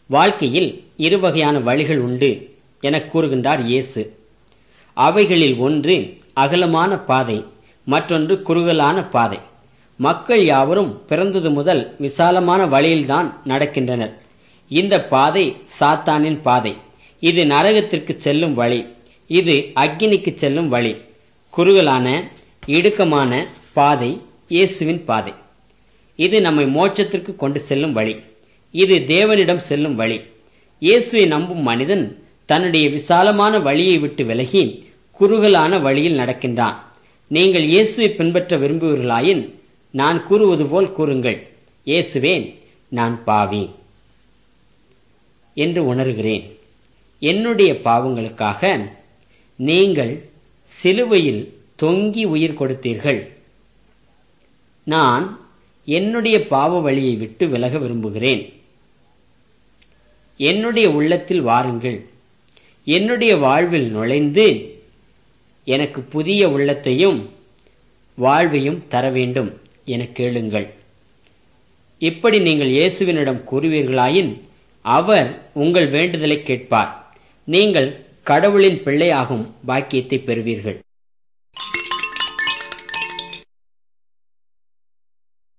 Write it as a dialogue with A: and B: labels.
A: வாழ்க்கையில் இரு வகையான வழிகள் உண்டு என கூறுகின்றார் இயேசு அவைகளில் ஒன்று அகலமான பாதை மற்றொன்று குறுகலான பாதை மக்கள் யாவரும் பிறந்தது முதல் விசாலமான வழியில்தான் நடக்கின்றனர் இந்த பாதை சாத்தானின் பாதை இது நரகத்திற்கு செல்லும் வழி இது அக்கினிக்கு செல்லும் வழி குறுகலான இடுக்கமான பாதை இயேசுவின் பாதை இது நம்மை மோட்சத்திற்கு கொண்டு செல்லும் வழி இது தேவனிடம் செல்லும் வழி இயேசுவை நம்பும் மனிதன் தன்னுடைய விசாலமான வழியை விட்டு விலகி குறுகலான வழியில் நடக்கின்றான் நீங்கள் இயேசுவை பின்பற்ற விரும்புவீர்களாயின் நான் கூறுவது போல் கூறுங்கள் இயேசுவே நான் பாவி என்று உணர்கிறேன் என்னுடைய பாவங்களுக்காக நீங்கள் சிலுவையில் தொங்கி உயிர் கொடுத்தீர்கள் நான் என்னுடைய பாவ வழியை விட்டு விலக விரும்புகிறேன் என்னுடைய உள்ளத்தில் வாருங்கள் என்னுடைய வாழ்வில் நுழைந்து எனக்கு புதிய உள்ளத்தையும் வாழ்வையும் தர வேண்டும் என கேளுங்கள் இப்படி நீங்கள் இயேசுவினிடம் கூறுவீர்களாயின் அவர் உங்கள் வேண்டுதலை கேட்பார் நீங்கள் கடவுளின் பிள்ளையாகும் பாக்கியத்தை பெறுவீர்கள்